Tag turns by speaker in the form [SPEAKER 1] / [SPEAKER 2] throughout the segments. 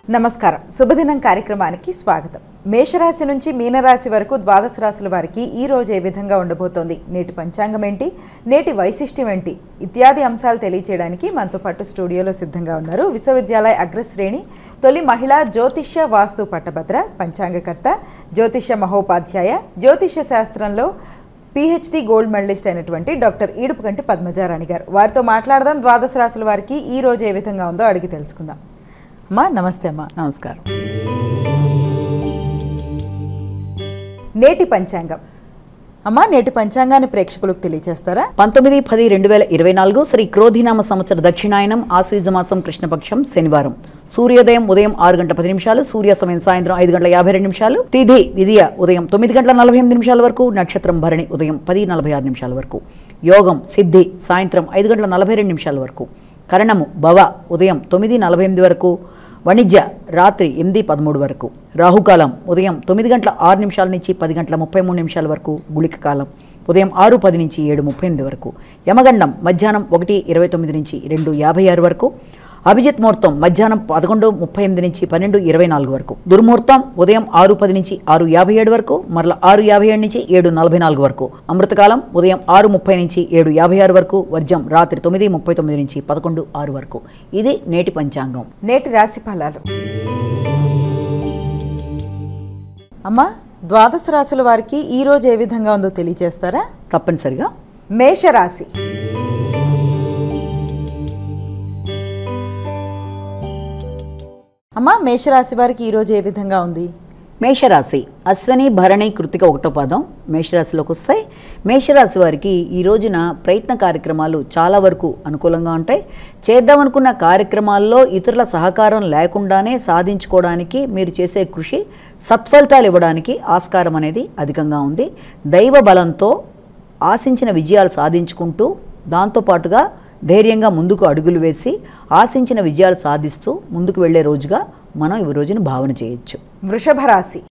[SPEAKER 1] నమస్కారం శుభదినం కార్యక్రమానికి స్వాగతం మేషరాశి నుంచి మీనరాశి వరకు ద్వాదశ రాశుల వారికి ఈ రోజు ఏ విధంగా ఉండబోతోంది నేటి పంచాంగం ఏంటి నేటి వైశిష్ట్యం ఏంటి ఇత్యాది అంశాలు తెలియచేయడానికి మనతో పాటు స్టూడియోలో సిద్ధంగా ఉన్నారు విశ్వవిద్యాలయ అగ్రశ్రేణి తొలి మహిళా జ్యోతిష్య వాస్తు పట్టభద్ర పంచాంగకర్త జ్యోతిష్య మహోపాధ్యాయ జ్యోతిష్య శాస్త్రంలో పిహెచ్డి గోల్డ్ మెడలిస్ట్ అయినటువంటి డాక్టర్ ఈడుపుకంటి పద్మజారాణి గారు వారితో మాట్లాడదాం ద్వాదశ రాశుల వారికి ఈ రోజు ఏ విధంగా ఉందో అడిగి తెలుసుకుందాం అమ్మా నమస్తే అమ్మా
[SPEAKER 2] నమస్కారం
[SPEAKER 1] నేటి పంచాంగం అమ్మా నేటి పంచాంగాన్ని ప్రేక్షకులకు తెలియజేస్తారా
[SPEAKER 2] పంతొమ్మిది పది రెండు వేల ఇరవై నాలుగు శ్రీ క్రోధినామ సంవత్సర దక్షిణాయనం ఆశ్వీజ మాసం కృష్ణపక్షం శనివారం సూర్యోదయం ఉదయం ఆరు గంటల పది నిమిషాలు సూర్యాస్తమయం సాయంత్రం ఐదు గంటల యాభై రెండు నిమిషాలు తిథి విధియ ఉదయం తొమ్మిది గంటల నలభై ఎనిమిది నిమిషాల వరకు నక్షత్రం భరణి ఉదయం పది నలభై ఆరు నిమిషాల వరకు యోగం సిద్ధి సాయంత్రం ఐదు గంటల నలభై రెండు నిమిషాల వరకు కరణము భవ ఉదయం తొమ్మిది నలభై ఎనిమిది వరకు వాణిజ్య రాత్రి ఎనిమిది పదమూడు వరకు రాహుకాలం ఉదయం తొమ్మిది గంటల ఆరు నిమిషాల నుంచి పది గంటల ముప్పై మూడు నిమిషాల వరకు గుళిక కాలం ఉదయం ఆరు పది నుంచి ఏడు ముప్పై ఎనిమిది వరకు యమగండం మధ్యాహ్నం ఒకటి ఇరవై తొమ్మిది నుంచి రెండు యాభై ఆరు వరకు అభిజిత్ ముహూర్తం మధ్యాహ్నం పదకొండు ముప్పై ఎనిమిది నుంచి పన్నెండు ఇరవై నాలుగు వరకు దుర్ముహూర్తం ఉదయం ఆరు పది నుంచి ఆరు యాభై ఏడు వరకు మరల ఆరు యాభై ఏడు నుంచి ఏడు నలభై నాలుగు వరకు అమృతకాలం ఉదయం ఆరు ముప్పై నుంచి ఏడు యాభై ఆరు వరకు వర్జం రాత్రి తొమ్మిది ముప్పై తొమ్మిది నుంచి పదకొండు ఆరు వరకు ఇది నేటి పంచాంగం
[SPEAKER 1] నేటి రాశి ఫలాలు అమ్మా ద్వాదశ రాశుల వారికి ఈ రోజు ఏ విధంగా ఉందో తెలియజేస్తారా
[SPEAKER 2] తప్పనిసరిగా
[SPEAKER 1] మేషరాశి అమ్మా మేషరాశి వారికి ఈ రోజు ఏ విధంగా ఉంది
[SPEAKER 2] మేషరాశి అశ్వని భరణి కృతిక ఒకటో పాదం మేషరాశిలోకి వస్తాయి మేషరాశి వారికి ఈ రోజున ప్రయత్న కార్యక్రమాలు చాలా వరకు అనుకూలంగా ఉంటాయి చేద్దామనుకున్న కార్యక్రమాల్లో ఇతరుల సహకారం లేకుండానే సాధించుకోవడానికి మీరు చేసే కృషి సత్ఫలితాలు ఇవ్వడానికి ఆస్కారం అనేది అధికంగా ఉంది దైవ బలంతో ఆశించిన విజయాలు సాధించుకుంటూ దాంతోపాటుగా ధైర్యంగా ముందుకు అడుగులు వేసి ఆశించిన విజయాలు సాధిస్తూ ముందుకు వెళ్ళే రోజుగా మనం ఈ రోజున భావన చేయొచ్చు
[SPEAKER 1] వృషభ రాశి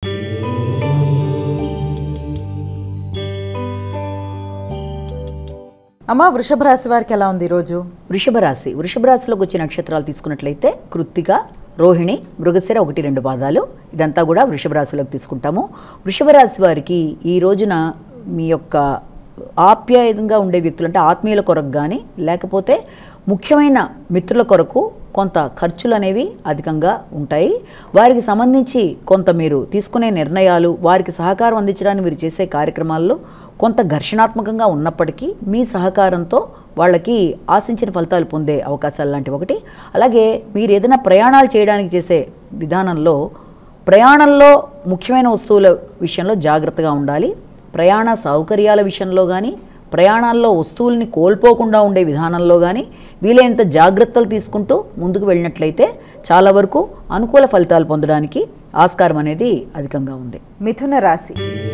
[SPEAKER 1] అమ్మా వృషభ రాశి వారికి ఎలా ఉంది ఈరోజు
[SPEAKER 2] వృషభ రాశి వృషభ రాశిలోకి వచ్చే నక్షత్రాలు తీసుకున్నట్లయితే కృత్తిక రోహిణి మృగశిర ఒకటి రెండు పాదాలు ఇదంతా కూడా వృషభ రాశిలోకి తీసుకుంటాము వృషభ రాశి వారికి ఈ రోజున మీ యొక్క ఆప్యాయంగా ఉండే వ్యక్తులు అంటే ఆత్మీయుల కొరకు కానీ లేకపోతే ముఖ్యమైన మిత్రుల కొరకు కొంత ఖర్చులు అనేవి అధికంగా ఉంటాయి వారికి సంబంధించి కొంత మీరు తీసుకునే నిర్ణయాలు వారికి సహకారం అందించడానికి మీరు చేసే కార్యక్రమాల్లో కొంత ఘర్షణాత్మకంగా ఉన్నప్పటికీ మీ సహకారంతో వాళ్ళకి ఆశించిన ఫలితాలు పొందే అవకాశాలు లాంటివి ఒకటి అలాగే మీరు ఏదైనా ప్రయాణాలు చేయడానికి చేసే విధానంలో ప్రయాణంలో ముఖ్యమైన వస్తువుల విషయంలో జాగ్రత్తగా ఉండాలి ప్రయాణ సౌకర్యాల విషయంలో కానీ ప్రయాణాల్లో వస్తువుల్ని కోల్పోకుండా ఉండే విధానంలో కానీ వీలైనంత జాగ్రత్తలు తీసుకుంటూ ముందుకు వెళ్ళినట్లయితే చాలా వరకు అనుకూల ఫలితాలు పొందడానికి ఆస్కారం అనేది అధికంగా ఉంది
[SPEAKER 1] మిథున రాశి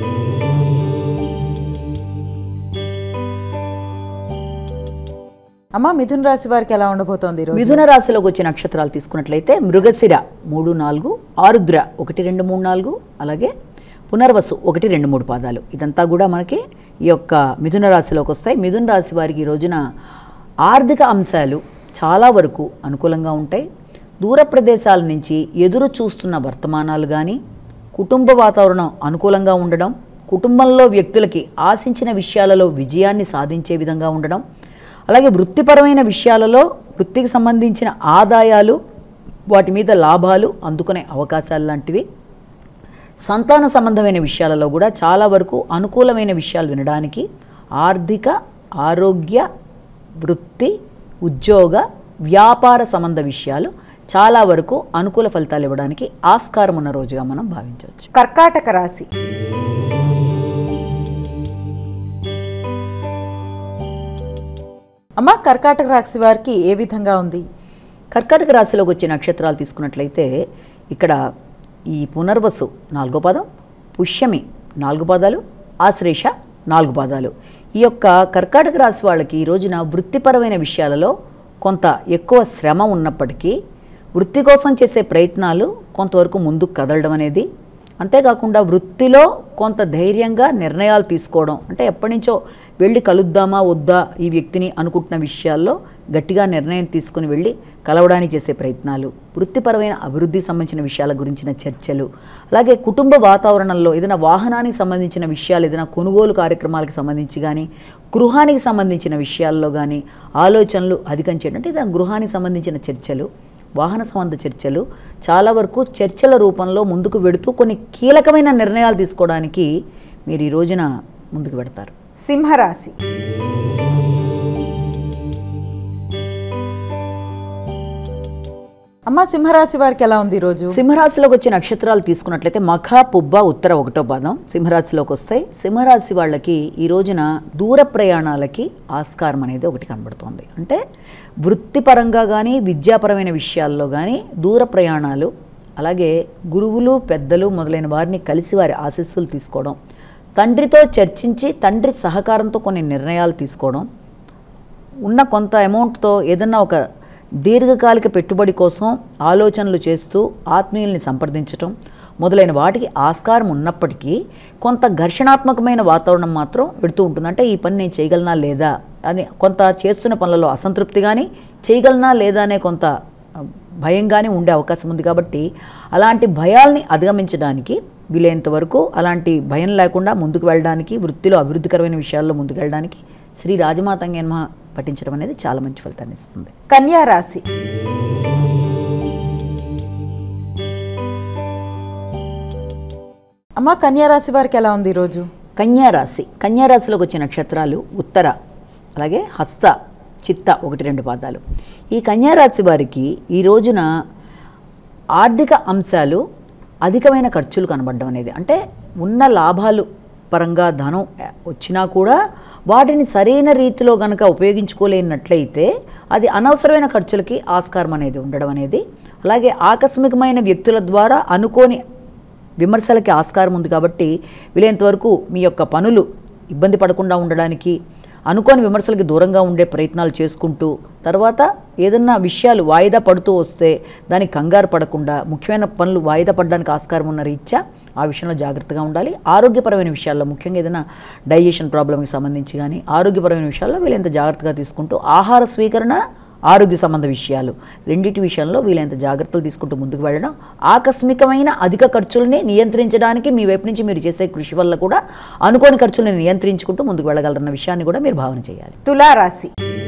[SPEAKER 1] అమ్మా మిథున రాశి వారికి ఎలా ఉండబోతోంది ఈరోజు
[SPEAKER 2] మిథున రాశిలోకి వచ్చే నక్షత్రాలు తీసుకున్నట్లయితే మృగశిర మూడు నాలుగు ఆరుద్ర ఒకటి రెండు మూడు నాలుగు అలాగే పునర్వసు ఒకటి రెండు మూడు పాదాలు ఇదంతా కూడా మనకి ఈ యొక్క మిథున రాశిలోకి వస్తాయి మిథున రాశి వారికి ఈ రోజున ఆర్థిక అంశాలు చాలా వరకు అనుకూలంగా ఉంటాయి దూర ప్రదేశాల నుంచి ఎదురు చూస్తున్న వర్తమానాలు కానీ కుటుంబ వాతావరణం అనుకూలంగా ఉండడం కుటుంబంలో వ్యక్తులకి ఆశించిన విషయాలలో విజయాన్ని సాధించే విధంగా ఉండడం అలాగే వృత్తిపరమైన విషయాలలో వృత్తికి సంబంధించిన ఆదాయాలు వాటి మీద లాభాలు అందుకునే అవకాశాలు లాంటివి సంతాన సంబంధమైన విషయాలలో కూడా చాలా వరకు అనుకూలమైన విషయాలు వినడానికి ఆర్థిక ఆరోగ్య వృత్తి ఉద్యోగ వ్యాపార సంబంధ విషయాలు చాలా వరకు అనుకూల ఫలితాలు ఇవ్వడానికి ఆస్కారం ఉన్న రోజుగా మనం భావించవచ్చు
[SPEAKER 1] కర్కాటక రాశి అమ్మా కర్కాటక రాశి వారికి ఏ విధంగా ఉంది
[SPEAKER 2] కర్కాటక రాశిలోకి వచ్చే నక్షత్రాలు తీసుకున్నట్లయితే ఇక్కడ ఈ పునర్వసు నాలుగో పాదం పుష్యమి నాలుగు పాదాలు ఆశ్లేష నాలుగు పాదాలు ఈ యొక్క కర్కాటక రాశి వాళ్ళకి ఈ రోజున వృత్తిపరమైన విషయాలలో కొంత ఎక్కువ శ్రమ ఉన్నప్పటికీ వృత్తి కోసం చేసే ప్రయత్నాలు కొంతవరకు ముందుకు కదలడం అనేది అంతేకాకుండా వృత్తిలో కొంత ధైర్యంగా నిర్ణయాలు తీసుకోవడం అంటే ఎప్పటి నుంచో వెళ్ళి కలుద్దామా వద్దా ఈ వ్యక్తిని అనుకుంటున్న విషయాల్లో గట్టిగా నిర్ణయం తీసుకుని వెళ్ళి కలవడానికి చేసే ప్రయత్నాలు వృత్తిపరమైన అభివృద్ధికి సంబంధించిన విషయాల గురించిన చర్చలు అలాగే కుటుంబ వాతావరణంలో ఏదైనా వాహనానికి సంబంధించిన విషయాలు ఏదైనా కొనుగోలు కార్యక్రమాలకు సంబంధించి కానీ గృహానికి సంబంధించిన విషయాల్లో కానీ ఆలోచనలు అధికం చేయడం అంటే ఏదైనా గృహానికి సంబంధించిన చర్చలు వాహన సంబంధ చర్చలు చాలా వరకు చర్చల రూపంలో ముందుకు వెడుతూ కొన్ని కీలకమైన నిర్ణయాలు తీసుకోవడానికి మీరు ఈ రోజున ముందుకు పెడతారు
[SPEAKER 1] సింహరాశి అమ్మ సింహరాశి వారికి ఎలా ఉంది ఈరోజు
[SPEAKER 2] సింహరాశిలోకి వచ్చే నక్షత్రాలు తీసుకున్నట్లయితే మఖ పుబ్బ ఉత్తర ఒకటో పాదం సింహరాశిలోకి వస్తాయి సింహరాశి వాళ్ళకి ఈ రోజున దూర ప్రయాణాలకి ఆస్కారం అనేది ఒకటి కనబడుతోంది అంటే వృత్తిపరంగా కానీ విద్యాపరమైన విషయాల్లో కానీ దూర ప్రయాణాలు అలాగే గురువులు పెద్దలు మొదలైన వారిని కలిసి వారి ఆశీస్సులు తీసుకోవడం తండ్రితో చర్చించి తండ్రి సహకారంతో కొన్ని నిర్ణయాలు తీసుకోవడం ఉన్న కొంత అమౌంట్తో ఏదన్నా ఒక దీర్ఘకాలిక పెట్టుబడి కోసం ఆలోచనలు చేస్తూ ఆత్మీయుల్ని సంప్రదించటం మొదలైన వాటికి ఆస్కారం ఉన్నప్పటికీ కొంత ఘర్షణాత్మకమైన వాతావరణం మాత్రం పెడుతూ ఉంటుంది అంటే ఈ పని నేను చేయగలనా లేదా అని కొంత చేస్తున్న పనులలో అసంతృప్తి కానీ చేయగలనా లేదా అనే కొంత ఆ, భయం కానీ ఉండే అవకాశం ఉంది కాబట్టి అలాంటి భయాల్ని అధిగమించడానికి వీలైనంత వరకు అలాంటి భయం లేకుండా ముందుకు వెళ్ళడానికి వృత్తిలో అభివృద్ధికరమైన విషయాల్లో ముందుకు వెళ్ళడానికి శ్రీ రాజమాతంగన్మ పఠించడం అనేది చాలా మంచి ఫలితాన్ని ఇస్తుంది
[SPEAKER 1] కన్యా రాశి అమ్మ కన్యా రాశి వారికి ఎలా ఉంది ఈరోజు
[SPEAKER 2] కన్యా రాశి కన్యా రాశిలోకి వచ్చే నక్షత్రాలు ఉత్తర అలాగే హస్త చిత్త ఒకటి రెండు పాదాలు ఈ కన్యా రాశి వారికి ఈ రోజున ఆర్థిక అంశాలు అధికమైన ఖర్చులు కనబడడం అనేది అంటే ఉన్న లాభాలు పరంగా ధనం వచ్చినా కూడా వాటిని సరైన రీతిలో గనక ఉపయోగించుకోలేనట్లయితే అది అనవసరమైన ఖర్చులకి ఆస్కారం అనేది ఉండడం అనేది అలాగే ఆకస్మికమైన వ్యక్తుల ద్వారా అనుకోని విమర్శలకి ఆస్కారం ఉంది కాబట్టి వీలైనంతవరకు మీ యొక్క పనులు ఇబ్బంది పడకుండా ఉండడానికి అనుకోని విమర్శలకి దూరంగా ఉండే ప్రయత్నాలు చేసుకుంటూ తర్వాత ఏదన్నా విషయాలు వాయిదా పడుతూ వస్తే దానికి కంగారు పడకుండా ముఖ్యమైన పనులు వాయిదా పడడానికి ఆస్కారం ఉన్న రీత్యా ఆ విషయంలో జాగ్రత్తగా ఉండాలి ఆరోగ్యపరమైన విషయాల్లో ముఖ్యంగా ఏదైనా డైజెషన్ ప్రాబ్లమ్కి సంబంధించి కానీ ఆరోగ్యపరమైన విషయాల్లో వీలైనంత జాగ్రత్తగా తీసుకుంటూ ఆహార స్వీకరణ ఆరోగ్య సంబంధ విషయాలు రెండింటి విషయంలో వీలైనంత జాగ్రత్తలు తీసుకుంటూ ముందుకు వెళ్ళడం ఆకస్మికమైన అధిక ఖర్చుల్ని నియంత్రించడానికి మీ వైపు నుంచి మీరు చేసే కృషి వల్ల కూడా అనుకోని ఖర్చుల్ని నియంత్రించుకుంటూ ముందుకు వెళ్ళగలరన్న విషయాన్ని కూడా మీరు భావన చేయాలి
[SPEAKER 1] తులారాశి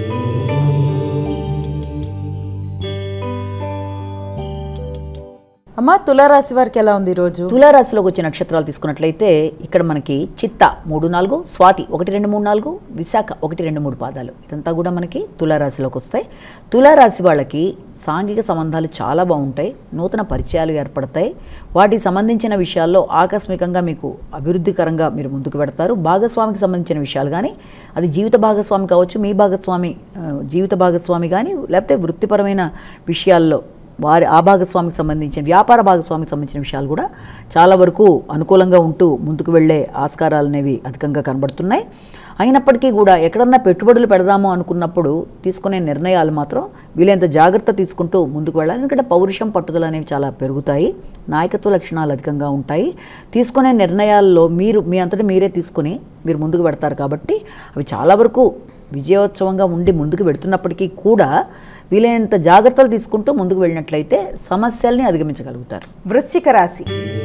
[SPEAKER 1] అమ్మ తులారాశి వారికి ఎలా ఉంది ఈరోజు
[SPEAKER 2] తులారాశిలోకి వచ్చే నక్షత్రాలు తీసుకున్నట్లయితే ఇక్కడ మనకి చిత్త మూడు నాలుగు స్వాతి ఒకటి రెండు మూడు నాలుగు విశాఖ ఒకటి రెండు మూడు పాదాలు ఇదంతా కూడా మనకి తులారాశిలోకి వస్తాయి తులారాశి వాళ్ళకి సాంఘిక సంబంధాలు చాలా బాగుంటాయి నూతన పరిచయాలు ఏర్పడతాయి వాటికి సంబంధించిన విషయాల్లో ఆకస్మికంగా మీకు అభివృద్ధికరంగా మీరు ముందుకు పెడతారు భాగస్వామికి సంబంధించిన విషయాలు కానీ అది జీవిత భాగస్వామి కావచ్చు మీ భాగస్వామి ఆ, జీవిత భాగస్వామి కానీ లేకపోతే వృత్తిపరమైన విషయాల్లో వారి ఆ భాగస్వామికి సంబంధించిన వ్యాపార భాగస్వామికి సంబంధించిన విషయాలు కూడా చాలా వరకు అనుకూలంగా ఉంటూ ముందుకు వెళ్ళే ఆస్కారాలు అనేవి అధికంగా కనబడుతున్నాయి అయినప్పటికీ కూడా ఎక్కడన్నా పెట్టుబడులు పెడదాము అనుకున్నప్పుడు తీసుకునే నిర్ణయాలు మాత్రం వీలైనంత జాగ్రత్త తీసుకుంటూ ముందుకు వెళ్ళాలి ఎందుకంటే పౌరుషం పట్టుదల అనేవి చాలా పెరుగుతాయి నాయకత్వ లక్షణాలు అధికంగా ఉంటాయి తీసుకునే నిర్ణయాల్లో మీరు మీ అంతటా మీరే తీసుకుని మీరు ముందుకు పెడతారు కాబట్టి అవి చాలా వరకు విజయోత్సవంగా ఉండి ముందుకు వెడుతున్నప్పటికీ కూడా వీలైనంత జాగ్రత్తలు తీసుకుంటూ ముందుకు వెళ్ళినట్లయితే సమస్యల్ని అధిగమించగలుగుతారు
[SPEAKER 1] వృశ్చిక రాశి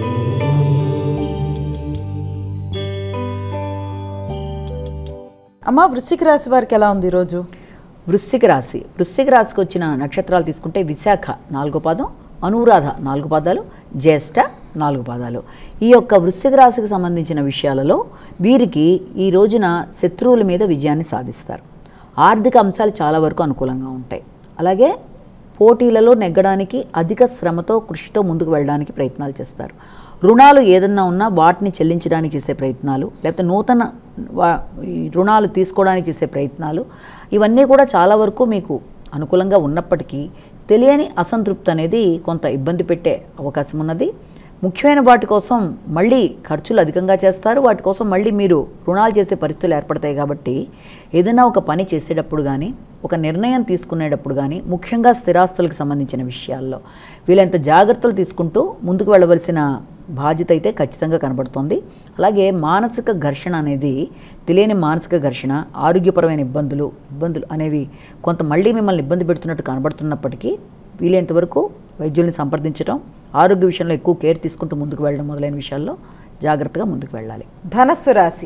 [SPEAKER 1] అమ్మ వృశ్చిక రాశి వారికి ఎలా ఉంది ఈరోజు
[SPEAKER 2] వృశ్చిక రాశి వృశ్చిక రాశికి వచ్చిన నక్షత్రాలు తీసుకుంటే విశాఖ నాలుగో పాదం అనురాధ నాలుగు పాదాలు జ్యేష్ఠ నాలుగు పాదాలు ఈ యొక్క వృశ్చిక రాశికి సంబంధించిన విషయాలలో వీరికి ఈ రోజున శత్రువుల మీద విజయాన్ని సాధిస్తారు ఆర్థిక అంశాలు చాలా వరకు అనుకూలంగా ఉంటాయి అలాగే పోటీలలో నెగ్గడానికి అధిక శ్రమతో కృషితో ముందుకు వెళ్ళడానికి ప్రయత్నాలు చేస్తారు రుణాలు ఏదన్నా ఉన్నా వాటిని చెల్లించడానికి చేసే ప్రయత్నాలు లేకపోతే నూతన వా- ఈ రుణాలు తీసుకోవడానికి చేసే ప్రయత్నాలు ఇవన్నీ కూడా చాలా వరకు మీకు అనుకూలంగా ఉన్నప్పటికీ తెలియని అసంతృప్తి అనేది కొంత ఇబ్బంది పెట్టే అవకాశం ఉన్నది ముఖ్యమైన వాటి కోసం మళ్ళీ ఖర్చులు అధికంగా చేస్తారు వాటి కోసం మళ్ళీ మీరు రుణాలు చేసే పరిస్థితులు ఏర్పడతాయి కాబట్టి ఏదైనా ఒక పని చేసేటప్పుడు కానీ ఒక నిర్ణయం తీసుకునేటప్పుడు కానీ ముఖ్యంగా స్థిరాస్తులకు సంబంధించిన విషయాల్లో వీళ్ళంత జాగ్రత్తలు తీసుకుంటూ ముందుకు వెళ్ళవలసిన బాధ్యత అయితే ఖచ్చితంగా కనబడుతోంది అలాగే మానసిక ఘర్షణ అనేది తెలియని మానసిక ఘర్షణ ఆరోగ్యపరమైన ఇబ్బందులు ఇబ్బందులు అనేవి కొంత మళ్ళీ మిమ్మల్ని ఇబ్బంది పెడుతున్నట్టు కనబడుతున్నప్పటికీ వీలైనంత వరకు వైద్యుల్ని సంప్రదించడం ఆరోగ్య విషయంలో ఎక్కువ కేర్ తీసుకుంటూ ముందుకు వెళ్ళడం మొదలైన విషయాల్లో జాగ్రత్తగా ముందుకు వెళ్ళాలి
[SPEAKER 1] ధనస్సు రాశి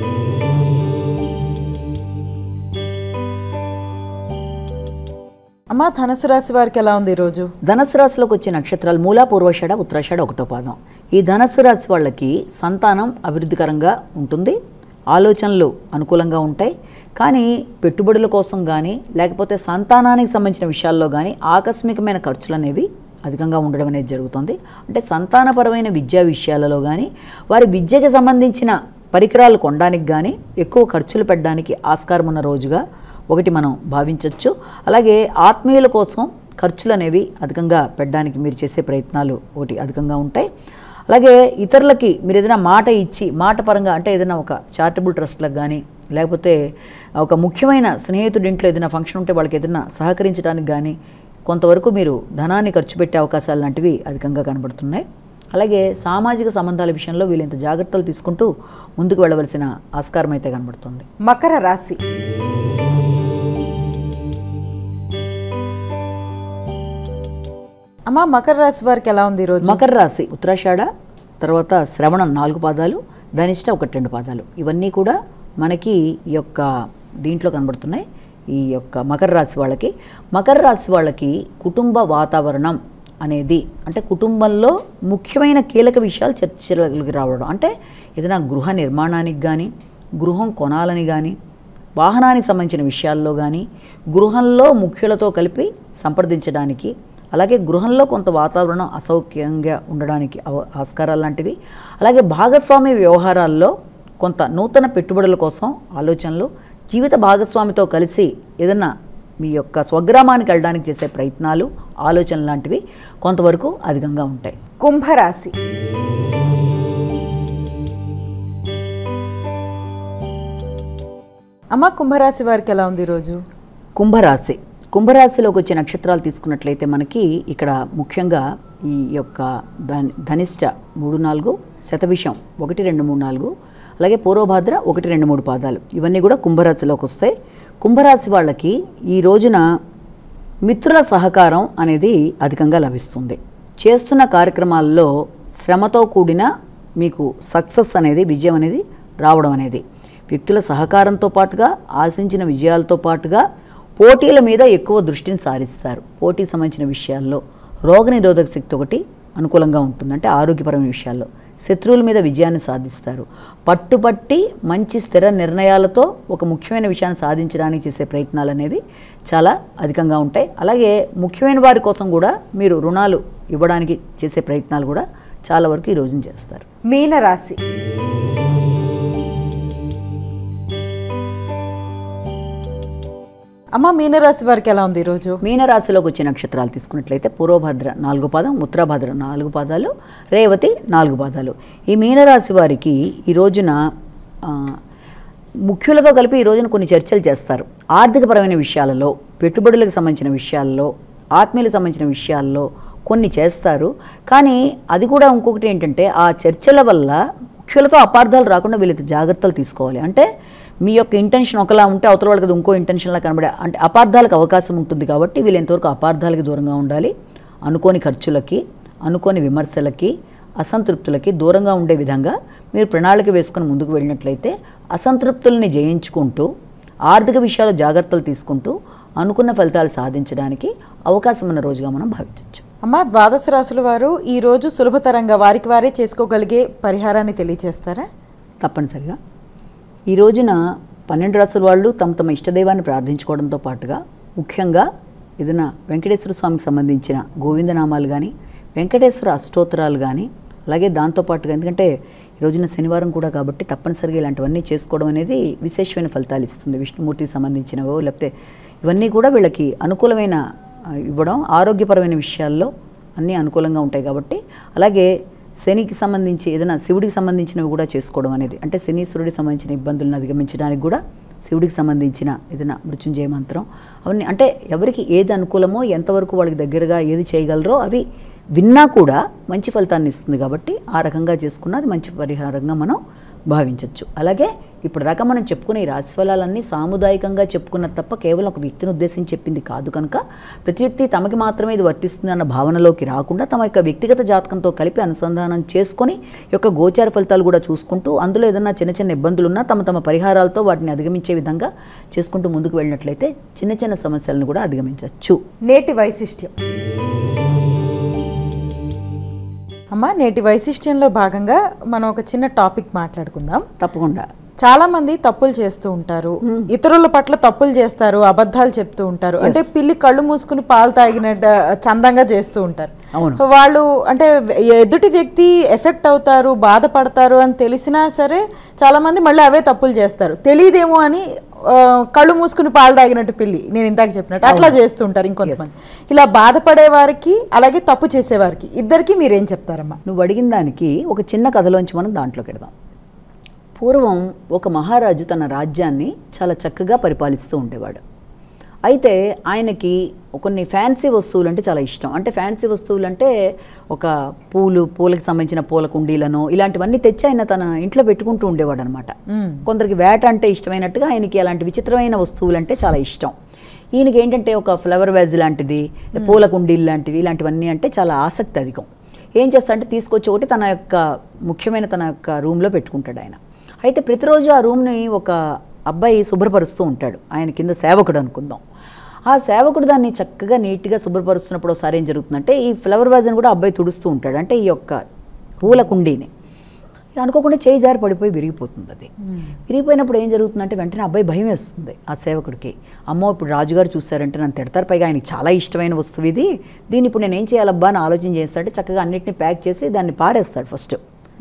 [SPEAKER 1] అమ్మా ధనస్సు రాశి వారికి ఎలా ఉంది ఈరోజు
[SPEAKER 2] ధనస్సు రాశిలోకి వచ్చే నక్షత్రాలు మూలా పూర్వషాఢ ఉత్తరాషాఢ ఒకటో పాదం ఈ ధనస్సు రాశి వాళ్ళకి సంతానం అభివృద్ధికరంగా ఉంటుంది ఆలోచనలు అనుకూలంగా ఉంటాయి కానీ పెట్టుబడుల కోసం కానీ లేకపోతే సంతానానికి సంబంధించిన విషయాల్లో కానీ ఆకస్మికమైన ఖర్చులు అనేవి అధికంగా ఉండడం అనేది జరుగుతుంది అంటే సంతానపరమైన విద్యా విషయాలలో కానీ వారి విద్యకి సంబంధించిన పరికరాలు కొనడానికి కానీ ఎక్కువ ఖర్చులు పెట్టడానికి ఆస్కారం ఉన్న రోజుగా ఒకటి మనం భావించవచ్చు అలాగే ఆత్మీయుల కోసం ఖర్చులు అనేవి అధికంగా పెట్టడానికి మీరు చేసే ప్రయత్నాలు ఒకటి అధికంగా ఉంటాయి అలాగే ఇతరులకి మీరు ఏదైనా మాట ఇచ్చి మాట పరంగా అంటే ఏదైనా ఒక చారిటబుల్ ట్రస్ట్లకు కానీ లేకపోతే ఒక ముఖ్యమైన స్నేహితుడి ఇంట్లో ఏదైనా ఫంక్షన్ ఉంటే వాళ్ళకి ఏదైనా సహకరించడానికి కానీ కొంతవరకు మీరు ధనాన్ని ఖర్చు పెట్టే అవకాశాలు లాంటివి అధికంగా కనబడుతున్నాయి అలాగే సామాజిక సంబంధాల విషయంలో వీళ్ళంత జాగ్రత్తలు తీసుకుంటూ ముందుకు వెళ్ళవలసిన ఆస్కారం అయితే కనబడుతుంది
[SPEAKER 1] మకర రాశి అమ్మా మకర రాశి వారికి ఎలా ఉంది ఈరోజు
[SPEAKER 2] మకర రాశి ఉత్తరాషాఢ తర్వాత శ్రవణం నాలుగు పాదాలు ధనిష్ట ఒకటి రెండు పాదాలు ఇవన్నీ కూడా మనకి ఈ యొక్క దీంట్లో కనబడుతున్నాయి ఈ యొక్క మకర రాశి వాళ్ళకి మకర రాశి వాళ్ళకి కుటుంబ వాతావరణం అనేది అంటే కుటుంబంలో ముఖ్యమైన కీలక విషయాలు చర్చలకు రావడం అంటే ఏదైనా గృహ నిర్మాణానికి కానీ గృహం కొనాలని కానీ వాహనానికి సంబంధించిన విషయాల్లో కానీ గృహంలో ముఖ్యులతో కలిపి సంప్రదించడానికి అలాగే గృహంలో కొంత వాతావరణం అసౌక్యంగా ఉండడానికి అవ- ఆస్కారాలు లాంటివి అలాగే భాగస్వామి వ్యవహారాల్లో కొంత నూతన పెట్టుబడుల కోసం ఆలోచనలు జీవిత భాగస్వామితో కలిసి ఏదన్నా మీ యొక్క స్వగ్రామానికి వెళ్ళడానికి చేసే ప్రయత్నాలు ఆలోచనలు లాంటివి కొంతవరకు అధికంగా ఉంటాయి
[SPEAKER 1] కుంభరాశి అమ్మా కుంభరాశి వారికి ఎలా ఉంది ఈరోజు
[SPEAKER 2] కుంభరాశి కుంభరాశిలోకి వచ్చే నక్షత్రాలు తీసుకున్నట్లయితే మనకి ఇక్కడ ముఖ్యంగా ఈ యొక్క ధన్ ధనిష్ట మూడు నాలుగు శతభిషం ఒకటి రెండు మూడు నాలుగు అలాగే పూర్వభాద్ర ఒకటి రెండు మూడు పాదాలు ఇవన్నీ కూడా కుంభరాశిలోకి వస్తాయి కుంభరాశి వాళ్ళకి ఈ రోజున మిత్రుల సహకారం అనేది అధికంగా లభిస్తుంది చేస్తున్న కార్యక్రమాల్లో శ్రమతో కూడిన మీకు సక్సెస్ అనేది విజయం అనేది రావడం అనేది వ్యక్తుల సహకారంతో పాటుగా ఆశించిన విజయాలతో పాటుగా పోటీల మీద ఎక్కువ దృష్టిని సారిస్తారు పోటీ సంబంధించిన విషయాల్లో రోగనిరోధక శక్తి ఒకటి అనుకూలంగా ఉంటుంది అంటే ఆరోగ్యపరమైన విషయాల్లో శత్రువుల మీద విజయాన్ని సాధిస్తారు పట్టుబట్టి మంచి స్థిర నిర్ణయాలతో ఒక ముఖ్యమైన విషయాన్ని సాధించడానికి చేసే ప్రయత్నాలు అనేవి చాలా అధికంగా ఉంటాయి అలాగే ముఖ్యమైన వారి కోసం కూడా మీరు రుణాలు ఇవ్వడానికి చేసే ప్రయత్నాలు కూడా చాలా వరకు ఈ రోజున చేస్తారు
[SPEAKER 1] మీనరాశి అమ్మా మీనరాశి వారికి ఎలా ఉంది ఈరోజు
[SPEAKER 2] మీనరాశిలోకి వచ్చే నక్షత్రాలు తీసుకున్నట్లయితే పూర్వభద్ర నాలుగు పాదం ఉత్తరభద్ర నాలుగు పాదాలు రేవతి నాలుగు పాదాలు ఈ మీనరాశి వారికి ఈ రోజున ఆ, ముఖ్యులతో కలిపి ఈ రోజున కొన్ని చర్చలు చేస్తారు ఆర్థికపరమైన విషయాలలో పెట్టుబడులకు సంబంధించిన విషయాల్లో ఆత్మీయులకు సంబంధించిన విషయాల్లో కొన్ని చేస్తారు కానీ అది కూడా ఇంకొకటి ఏంటంటే ఆ చర్చల వల్ల ముఖ్యులతో అపార్థాలు రాకుండా వీళ్ళకి జాగ్రత్తలు తీసుకోవాలి అంటే మీ యొక్క ఇంటెన్షన్ ఒకలా ఉంటే అవతల వాళ్ళకి అది ఇంకో ఇంటెన్షన్లా కనబడే అంటే అపార్థాలకు అవకాశం ఉంటుంది కాబట్టి వీళ్ళు ఎంతవరకు అపార్థాలకి దూరంగా ఉండాలి అనుకోని ఖర్చులకి అనుకోని విమర్శలకి అసంతృప్తులకి దూరంగా ఉండే విధంగా మీరు ప్రణాళిక వేసుకొని ముందుకు వెళ్ళినట్లయితే అసంతృప్తుల్ని జయించుకుంటూ ఆర్థిక విషయాలు జాగ్రత్తలు తీసుకుంటూ అనుకున్న ఫలితాలు సాధించడానికి అవకాశం ఉన్న రోజుగా మనం భావించవచ్చు
[SPEAKER 1] అమ్మా ద్వాదశ రాశుల వారు ఈ రోజు సులభతరంగా వారికి వారే చేసుకోగలిగే పరిహారాన్ని తెలియజేస్తారా
[SPEAKER 2] తప్పనిసరిగా ఈ రోజున పన్నెండు రాసుల వాళ్ళు తమ తమ ఇష్టదైవాన్ని ప్రార్థించుకోవడంతో పాటుగా ముఖ్యంగా ఏదైనా వెంకటేశ్వర స్వామికి సంబంధించిన గోవిందనామాలు కానీ వెంకటేశ్వర అష్టోత్తరాలు కానీ అలాగే దాంతోపాటుగా ఎందుకంటే ఈ రోజున శనివారం కూడా కాబట్టి తప్పనిసరిగా ఇలాంటివన్నీ చేసుకోవడం అనేది విశేషమైన ఫలితాలు ఇస్తుంది విష్ణుమూర్తికి సంబంధించినవో లేకపోతే ఇవన్నీ కూడా వీళ్ళకి అనుకూలమైన ఆ, ఇవ్వడం ఆరోగ్యపరమైన విషయాల్లో అన్నీ అనుకూలంగా ఉంటాయి కాబట్టి అలాగే శనికి సంబంధించి ఏదైనా శివుడికి సంబంధించినవి కూడా చేసుకోవడం అనేది అంటే శనీశ్వరుడికి సంబంధించిన ఇబ్బందులను అధిగమించడానికి కూడా శివుడికి సంబంధించిన ఏదైనా మృత్యుంజయ మంత్రం అవన్నీ అంటే ఎవరికి ఏది అనుకూలమో ఎంతవరకు వాళ్ళకి దగ్గరగా ఏది చేయగలరో అవి విన్నా కూడా మంచి ఫలితాన్ని ఇస్తుంది కాబట్టి ఆ రకంగా చేసుకున్న అది మంచి పరిహారంగా మనం భావించవచ్చు అలాగే ఇప్పుడు దాకా మనం చెప్పుకునే ఈ రాశి ఫలాలన్నీ సాముదాయికంగా చెప్పుకున్నది తప్ప కేవలం ఒక వ్యక్తిని ఉద్దేశించి చెప్పింది కాదు కనుక ప్రతి వ్యక్తి తమకి మాత్రమే ఇది వర్తిస్తుంది అన్న భావనలోకి రాకుండా తమ యొక్క వ్యక్తిగత జాతకంతో కలిపి అనుసంధానం చేసుకొని ఈ యొక్క గోచార ఫలితాలు కూడా చూసుకుంటూ అందులో ఏదైనా చిన్న చిన్న ఇబ్బందులు ఉన్నా తమ తమ పరిహారాలతో వాటిని అధిగమించే విధంగా చేసుకుంటూ ముందుకు వెళ్ళినట్లయితే చిన్న చిన్న సమస్యలను కూడా అధిగమించవచ్చు
[SPEAKER 1] నేటి వైశిష్ట్యం అమ్మ నేటి వైశిష్ట్యంలో భాగంగా మనం ఒక చిన్న టాపిక్ మాట్లాడుకుందాం
[SPEAKER 2] తప్పకుండా
[SPEAKER 1] చాలా మంది తప్పులు చేస్తూ ఉంటారు ఇతరుల పట్ల తప్పులు చేస్తారు అబద్ధాలు చెప్తూ ఉంటారు అంటే పిల్లి కళ్ళు మూసుకుని పాలు తాగినట్టు చందంగా చేస్తూ ఉంటారు
[SPEAKER 2] అవును.
[SPEAKER 1] వాళ్ళు అంటే ఎదుటి వ్యక్తి ఎఫెక్ట్ అవుతారు బాధపడతారు అని తెలిసినా సరే చాలా మంది మళ్ళీ అవే తప్పులు చేస్తారు తెలియదేమో అని ఆ, కళ్ళు మూసుకుని పాలు తాగినట్టు పిల్లి నేను ఇందాక చెప్పినట్టు అట్లా చేస్తూ ఉంటారు ఇంకొంతమంది ఇలా బాధపడే వారికి అలాగే తప్పు చేసేవారికి ఇద్దరికి మీరేం చెప్తారమ్మా
[SPEAKER 2] నువ్వు అడిగిన దానికి ఒక చిన్న కథలోంచి మనం దాంట్లోకి వెడదాం పూర్వం ఒక మహారాజు తన రాజ్యాన్ని చాలా చక్కగా పరిపాలిస్తూ ఉండేవాడు అయితే ఆయనకి కొన్ని ఫ్యాన్సీ వస్తువులు అంటే చాలా ఇష్టం అంటే ఫ్యాన్సీ వస్తువులు అంటే ఒక పూలు పూలకి సంబంధించిన పూల కుండీలను ఇలాంటివన్నీ తెచ్చి ఆయన తన ఇంట్లో పెట్టుకుంటూ ఉండేవాడు అనమాట కొందరికి వేట అంటే ఇష్టమైనట్టుగా ఆయనకి అలాంటి విచిత్రమైన వస్తువులు అంటే చాలా ఇష్టం ఈయనకి ఏంటంటే ఒక ఫ్లవర్ వేజ్ లాంటిది పూల కుండీలు లాంటివి ఇలాంటివన్నీ అంటే చాలా ఆసక్తి అధికం ఏం చేస్తాడంటే తీసుకొచ్చి ఒకటి తన యొక్క ముఖ్యమైన తన యొక్క రూమ్లో పెట్టుకుంటాడు ఆయన అయితే ప్రతిరోజు ఆ రూమ్ని ఒక అబ్బాయి శుభ్రపరుస్తూ ఉంటాడు ఆయన కింద సేవకుడు అనుకుందాం ఆ సేవకుడు దాన్ని చక్కగా నీట్గా శుభ్రపరుస్తున్నప్పుడు ఒకసారి ఏం జరుగుతుందంటే ఈ ఫ్లవర్ వాజ్ని కూడా అబ్బాయి తుడుస్తూ ఉంటాడు అంటే ఈ యొక్క పూల కుండీని ఇక అనుకోకుండా చేయి జారి పడిపోయి విరిగిపోతుంది అది విరిగిపోయినప్పుడు ఏం జరుగుతుందంటే వెంటనే అబ్బాయి భయం వేస్తుంది ఆ సేవకుడికి అమ్మో ఇప్పుడు రాజుగారు చూశారంటే నన్ను తిడతారు పైగా ఆయనకి చాలా ఇష్టమైన వస్తువు ఇది దీన్ని ఇప్పుడు నేను ఏం చేయాలబ్బా అని ఆలోచన చేస్తాడంటే చక్కగా అన్నిటిని ప్యాక్ చేసి దాన్ని పారేస్తాడు ఫస్ట్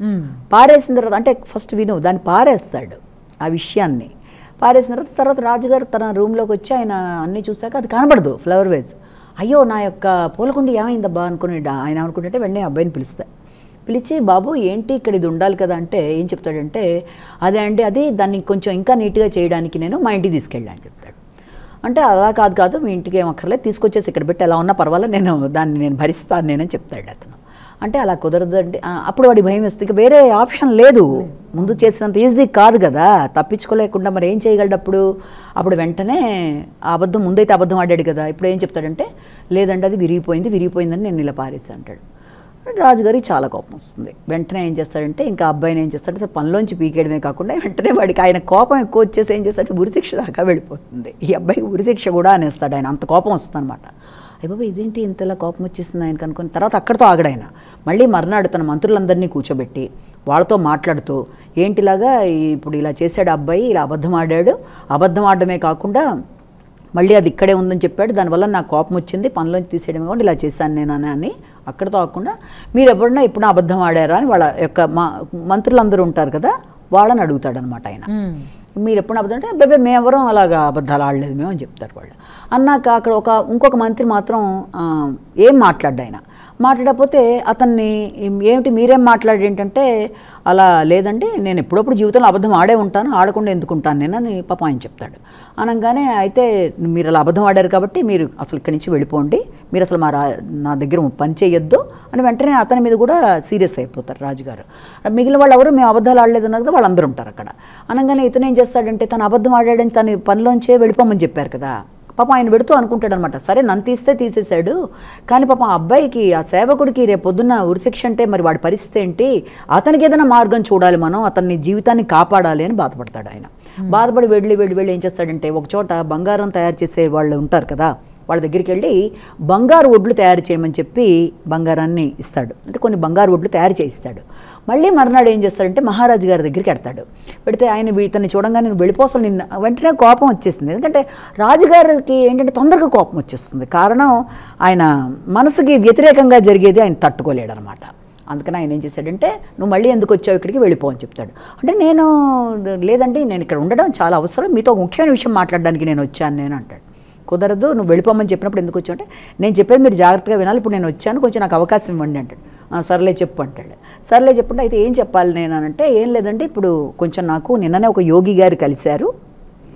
[SPEAKER 2] పారేసిన తర్వాత అంటే ఫస్ట్ విను దాన్ని పారేస్తాడు ఆ విషయాన్ని పారేసిన తర్వాత తర్వాత రాజుగారు తన రూమ్లోకి వచ్చి ఆయన అన్నీ చూశాక అది కనబడదు ఫ్లవర్ వేజ్ అయ్యో నా యొక్క పూలకుండి ఏమైందబ్బా అనుకుని ఆయన అనుకుంటుంటే వెంటనే అబ్బాయిని పిలుస్తాయి పిలిచి బాబు ఏంటి ఇక్కడ ఇది ఉండాలి కదా అంటే ఏం చెప్తాడంటే అదే అంటే అది దాన్ని కొంచెం ఇంకా నీట్గా చేయడానికి నేను మా ఇంటికి తీసుకెళ్ళాను అని చెప్తాడు అంటే అలా కాదు కాదు మీ ఇంటికి ఏం అక్కర్లేదు తీసుకొచ్చేసి ఇక్కడ పెట్టి ఎలా ఉన్నా పర్వాలేదు నేను దాన్ని నేను భరిస్తాను నేనని చెప్తాడు అతను అంటే అలా కుదరదు అంటే ఆ, అప్పుడు వాడి భయం వేస్తుంది ఇక వేరే ఆప్షన్ లేదు ముందు చేసినంత ఈజీ కాదు కదా తప్పించుకోలేకుండా మరి ఏం చేయగలడు అప్పుడు అప్పుడు వెంటనే ఆ అబద్ధం ముందైతే అబద్ధం ఆడాడు కదా ఇప్పుడు ఏం చెప్తాడంటే లేదంటే అది విరిగిపోయింది విరిగిపోయిందని నేను ఇలా పారేసి అంటాడు రాజుగారికి చాలా కోపం వస్తుంది వెంటనే ఏం చేస్తాడంటే ఇంకా అబ్బాయిని ఏం చేస్తాడంటే పనిలోంచి పీకేయడమే కాకుండా వెంటనే వాడికి ఆయన కోపం ఎక్కువ వచ్చేసి ఏం చేస్తాడంటే ఉరిశిక్ష దాకా వెళ్ళిపోతుంది ఈ అబ్బాయికి ఉరిశిక్ష కూడా అనేస్తాడు ఆయన అంత కోపం వస్తుంది అనమాట అయ్యబాబా ఇదేంటి ఇంతలా కోపం వచ్చేసింది ఆయన కనుక్కొని తర్వాత అక్కడితో ఆగడు ఆయన మళ్ళీ మర్నాడు తన మంత్రులందరినీ కూర్చోబెట్టి వాళ్ళతో మాట్లాడుతూ ఏంటిలాగా ఇప్పుడు ఇలా చేశాడు ఆ అబ్బాయి ఇలా అబద్ధం ఆడాడు అబద్ధం ఆడడమే కాకుండా మళ్ళీ అది ఇక్కడే ఉందని చెప్పాడు దానివల్ల నాకు కోపం వచ్చింది పనిలోంచి తీసేయడమే కాకుండా ఇలా చేశాను నేను అని అని అక్కడితో కాకుండా మీరు ఎప్పుడన్నా ఇప్పుడు అబద్ధం ఆడారా అని వాళ్ళ యొక్క మా మంత్రులందరూ ఉంటారు కదా వాళ్ళని అడుగుతాడనమాట ఆయన మీరు ఎప్పుడు అబద్ధం అంటే బేబే మేమెవరం అలాగా అబద్ధాలు ఆడలేదు మేము అని చెప్తారు వాళ్ళు అన్నాక అక్కడ ఒక ఇంకొక మంత్రి మాత్రం ఆ, ఏం మాట్లాడ్డా ఆయన మాట్లాడకపోతే అతన్ని ఏమిటి మీరేం మాట్లాడి ఏంటంటే అలా లేదండి నేను ఎప్పుడప్పుడు జీవితంలో అబద్ధం ఆడే ఉంటాను ఆడకుండా ఎందుకుంటాను నేను అని పాప ఆయన చెప్తాడు అనగానే అయితే మీరు అలా అబద్ధం ఆడారు కాబట్టి మీరు అసలు ఇక్కడి నుంచి వెళ్ళిపోండి మీరు అసలు మా రా నా దగ్గర పని చేయొద్దు అని వెంటనే అతని మీద కూడా సీరియస్ అయిపోతారు రాజుగారు మిగిలిన వాళ్ళు ఎవరు మేము అబద్ధాలు ఆడలేదు అన్నారు కదా వాళ్ళందరూ ఉంటారు అక్కడ అనగానే ఇతను ఏం చేస్తాడంటే తను అబద్ధం ఆడాడని తన పనిలోంచే వెళ్ళిపోమని చెప్పారు కదా పాప ఆయన పెడుతూ అనుకుంటాడు అనమాట సరే నన్ను తీస్తే తీసేశాడు కానీ పాపం ఆ అబ్బాయికి ఆ సేవకుడికి రేపు పొద్దున్న ఉరిశిక్ష అంటే మరి వాడి పరిస్థితి ఏంటి అతనికి ఏదైనా మార్గం చూడాలి మనం అతన్ని జీవితాన్ని కాపాడాలి అని బాధపడతాడు ఆయన బాధపడి వెళ్ళి వెళ్ళి వెళ్ళి ఏం చేస్తాడంటే ఒక చోట బంగారం తయారు చేసే వాళ్ళు ఉంటారు కదా వాళ్ళ దగ్గరికి వెళ్ళి బంగారు ఒడ్లు తయారు చేయమని చెప్పి బంగారాన్ని ఇస్తాడు అంటే కొన్ని బంగారు ఒడ్లు తయారు చేయిస్తాడు మళ్ళీ మర్నాడు ఏం చేస్తాడంటే మహారాజు గారి దగ్గరికి వెడతాడు పెడితే ఆయన వీ- ఇతన్ని చూడంగానే నేను వెళ్ళిపోసలు నిన్న వెంటనే కోపం వచ్చేసింది ఎందుకంటే రాజుగారికి ఏంటంటే తొందరగా కోపం వచ్చేస్తుంది కారణం ఆయన మనసుకి వ్యతిరేకంగా జరిగేది ఆయన తట్టుకోలేడు అనమాట అందుకని ఆయన ఏం చేశాడంటే నువ్వు మళ్ళీ ఎందుకు వచ్చావు ఇక్కడికి వెళ్ళిపో అని చెప్తాడు అంటే నేను లేదండి నేను ఇక్కడ ఉండడం చాలా అవసరం మీతో ఒక ముఖ్యమైన విషయం మాట్లాడడానికి నేను వచ్చాను నేను అంటాడు కుదరదు నువ్వు వెళ్ళిపోమని చెప్పినప్పుడు ఎందుకు వచ్చావు అంటే నేను చెప్పేది మీరు జాగ్రత్తగా వినాలి ఇప్పుడు నేను వచ్చాను కొంచెం నాకు అవకాశం ఇవ్వండి అంటాడు "ఆ, సర్లే చెప్పు అంటాడు సర్లే చెప్పుంటే అయితే ఏం చెప్పాలి నేను అని అంటే ఏం లేదంటే ఇప్పుడు కొంచెం నాకు నిన్ననే ఒక యోగి గారు కలిశారు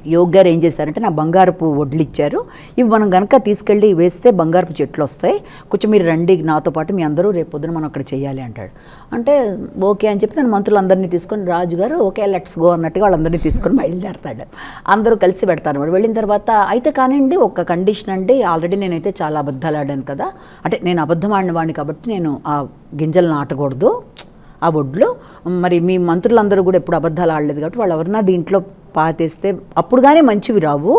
[SPEAKER 2] యోగ్ గారు ఏం చేశారంటే నా బంగారపు వడ్లు ఇచ్చారు ఇవి మనం కనుక తీసుకెళ్ళి వేస్తే బంగారపు చెట్లు వస్తాయి కొంచెం మీరు రండి నాతో పాటు మీ అందరూ రేపు పొద్దున మనం అక్కడ చేయాలి అంటాడు అంటే ఓకే అని చెప్పి నేను మంత్రులందరినీ తీసుకొని రాజు గారు ఓకే లెట్స్ గో అన్నట్టుగా వాళ్ళందరినీ తీసుకొని బయలుదేరతాడు అందరూ కలిసి పెడతారు వాడు వెళ్ళిన తర్వాత అయితే కానివ్వండి ఒక కండిషన్ అండి ఆల్రెడీ నేనైతే చాలా అబద్ధాలు ఆడాను కదా అంటే నేను అబద్ధం ఆడిన వాడిని కాబట్టి నేను ఆ గింజలు నాటకూడదు ఆ ఒడ్లు మరి మీ మంత్రులందరూ కూడా ఎప్పుడు అబద్ధాలు ఆడలేదు కాబట్టి వాళ్ళు ఎవరన్నా దీంట్లో పాతేస్తే అప్పుడు కానీ మంచివి రావు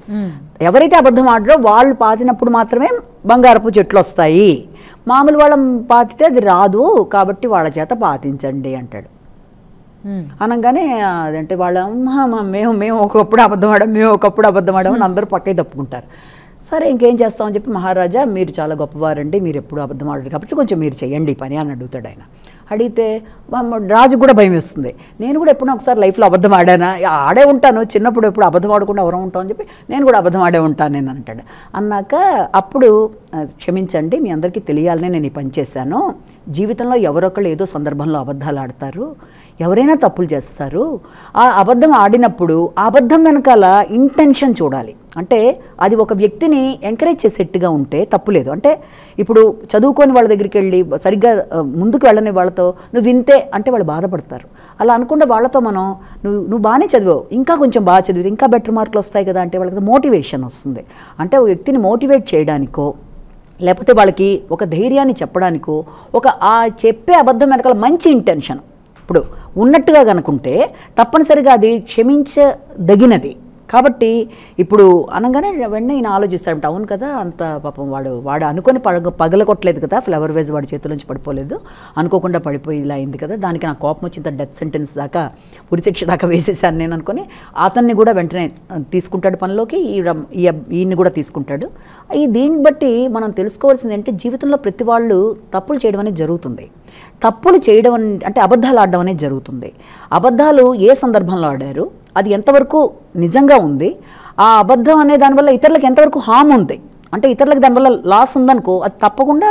[SPEAKER 2] ఎవరైతే అబద్ధం ఆడారో వాళ్ళు పాతినప్పుడు మాత్రమే బంగారపు చెట్లు వస్తాయి మామూలు వాళ్ళం పాతితే అది రాదు కాబట్టి వాళ్ళ చేత పాతించండి అంటాడు
[SPEAKER 1] మ్మ్.
[SPEAKER 2] అనగానే అదంటే వాళ్ళ "అమ్మా, అమ్మా, మేము మేము ఒకప్పుడు అబద్ధం ఆడాం మేము ఒకప్పుడు అబద్ధం ఆడాం అని అందరూ పక్కకి తప్పుకుంటారు సరే ఇంకేం చేస్తామని చెప్పి మహారాజా మీరు చాలా గొప్పవారండి మీరు ఎప్పుడు అబద్ధం ఆడారు కాబట్టి కొంచెం మీరు చేయండి ఈ పని అని అడుగుతాడు ఆయన అడిగితే "అమ్మ, రాజు కూడా భయం వేస్తుంది నేను కూడా ఎప్పుడో ఒకసారి లైఫ్లో అబద్ధం ఆడానా ఆడే ఉంటాను చిన్నప్పుడు ఎప్పుడు అబద్ధం ఆడకుండా ఎవరో ఉంటాం అని చెప్పి నేను కూడా అబద్ధం ఆడే ఉంటాను నేను అంటాడు అన్నాక అప్పుడు "ఆ, క్షమించండి మీ అందరికీ తెలియాలనే నేను ఈ పని చేశాను జీవితంలో ఎవరొకళ్ళు ఏదో సందర్భంలో అబద్ధాలు ఆడతారు ఎవరైనా తప్పులు చేస్తారు ఆ అబద్ధం ఆడినప్పుడు ఆ అబద్ధం వెనకాల ఇంటెన్షన్ చూడాలి అంటే అది ఒక వ్యక్తిని ఎంకరేజ్ చేసేట్టుగా ఉంటే తప్పు లేదు అంటే ఇప్పుడు చదువుకొని వాళ్ళ దగ్గరికి వెళ్ళి సరిగ్గా ఆ, ముందుకు వెళ్ళని వాళ్ళతో నువ్వు వింతే అంటే వాళ్ళు బాధపడతారు అలా అనుకుంటే వాళ్ళతో మనం నువ్వు నువ్వు బాగానే చదివావు ఇంకా కొంచెం బాగా చదివి ఇంకా బెటర్ మార్కులు వస్తాయి కదా అంటే వాళ్ళకి మోటివేషన్ వస్తుంది అంటే ఒక వ్యక్తిని మోటివేట్ చేయడానికో లేకపోతే వాళ్ళకి ఒక ధైర్యాన్ని చెప్పడానికో ఒక ఆ చెప్పే అబద్ధం వెనకాల మంచి ఇంటెన్షన్ ఇప్పుడు ఉన్నట్టుగా కనుకుంటే తప్పనిసరిగా అది క్షమించదగినది కాబట్టి ఇప్పుడు అనగానే వెంటనే ఈయన ఆలోచిస్తాడు అవును కదా అంత పాపం వాడు వాడు అనుకొని పగ పగలగొట్టలేదు కదా ఫ్లవర్ వేజ్ వాడి చేతుల నుంచి పడిపోలేదు అనుకోకుండా పడిపోయి ఇలా అయింది కదా దానికి నా కోపం వచ్చింత డెత్ సెంటెన్స్ దాకా ఉరిశిక్ష దాకా వేసేసాను నేను అనుకొని అతన్ని కూడా వెంటనే తీసుకుంటాడు పనిలోకి ఈ రమ్- ఈ అబ్- ఈయన్ని కూడా తీసుకుంటాడు ఈ దీన్ని బట్టి మనం తెలుసుకోవాల్సింది ఏంటంటే జీవితంలో ప్రతి వాళ్ళు తప్పులు చేయడం అనేది జరుగుతుంది తప్పులు చేయడం అన్- అంటే అబద్ధాలు ఆడడం అనేది జరుగుతుంది అబద్ధాలు ఏ సందర్భంలో ఆడారు అది ఎంతవరకు నిజంగా ఉంది ఆ అబద్ధం అనే దానివల్ల ఇతరులకు ఎంతవరకు హామ్ ఉంది అంటే ఇతరులకు దానివల్ల లాస్ ఉందనుకో అది తప్పకుండా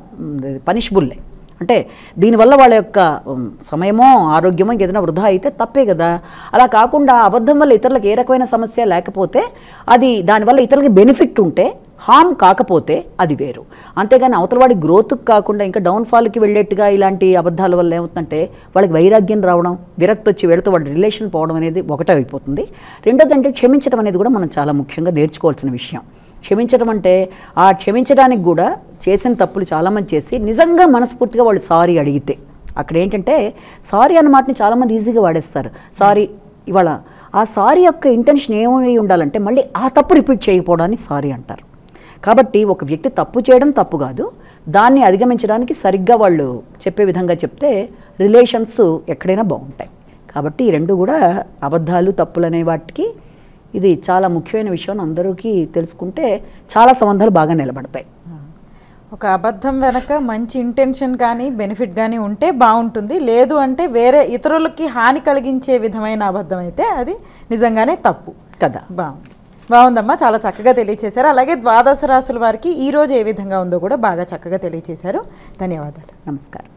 [SPEAKER 2] పనిషబుల్లే అంటే దీనివల్ల వాళ్ళ యొక్క ఉమ్, సమయమో ఆరోగ్యమో ఏదైనా వృధా అయితే తప్పే కదా అలా కాకుండా అబద్ధం వల్ల ఇతరులకు ఏ రకమైన సమస్య లేకపోతే అది దానివల్ల ఇతరులకి బెనిఫిట్ ఉంటే హామ్ కాకపోతే అది వేరు అంతేగాని అవతల వాడి గ్రోత్కి కాకుండా ఇంకా డౌన్ఫాల్కి వెళ్ళేట్టుగా ఇలాంటి అబద్ధాల వల్ల ఏమవుతుందంటే వాళ్ళకి వైరాగ్యం రావడం విరక్తి వచ్చి వీళ్ళతో వాడి రిలేషన్ పోవడం అనేది ఒకటే అయిపోతుంది రెండోది అంటే క్షమించడం అనేది కూడా మనం చాలా ముఖ్యంగా నేర్చుకోవాల్సిన విషయం క్షమించడం అంటే ఆ క్షమించడానికి కూడా చేసిన తప్పులు చాలామంది చేసి నిజంగా మనస్ఫూర్తిగా వాళ్ళు సారీ అడిగితే అక్కడ ఏంటంటే సారీ అన్న మాటని చాలామంది ఈజీగా వాడేస్తారు సారీ ఇవాళ ఆ సారీ యొక్క ఇంటెన్షన్ ఏమై ఉండాలంటే మళ్ళీ ఆ తప్పు రిపీట్ చేయకపోవడాన్ని సారీ అంటారు కాబట్టి ఒక వ్యక్తి తప్పు చేయడం తప్పు కాదు దాన్ని అధిగమించడానికి సరిగ్గా వాళ్ళు చెప్పే విధంగా చెప్తే రిలేషన్స్ ఎక్కడైనా బాగుంటాయి కాబట్టి ఈ రెండు కూడా అబద్ధాలు తప్పులు అనే వాటికి ఇది చాలా ముఖ్యమైన విషయం అందరికీ తెలుసుకుంటే చాలా సంబంధాలు బాగా నిలబడతాయి
[SPEAKER 1] ఒక అబద్ధం వెనక మంచి ఇంటెన్షన్ కానీ బెనిఫిట్ కానీ ఉంటే బాగుంటుంది లేదు అంటే వేరే ఇతరులకి హాని కలిగించే విధమైన అబద్ధం అయితే అది నిజంగానే తప్పు
[SPEAKER 2] కదా
[SPEAKER 1] బాగుంది బాగుందమ్మా చాలా చక్కగా తెలియచేశారు అలాగే ద్వాదశ రాసుల వారికి ఈ రోజు ఏ విధంగా ఉందో కూడా బాగా చక్కగా తెలియచేశారు ధన్యవాదాలు
[SPEAKER 2] నమస్కారం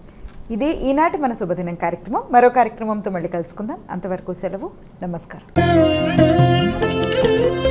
[SPEAKER 1] ఇది ఈనాటి మన శుభదినం కార్యక్రమం మరో కార్యక్రమంతో మళ్ళీ కలుసుకుందాం అంతవరకు సెలవు నమస్కారం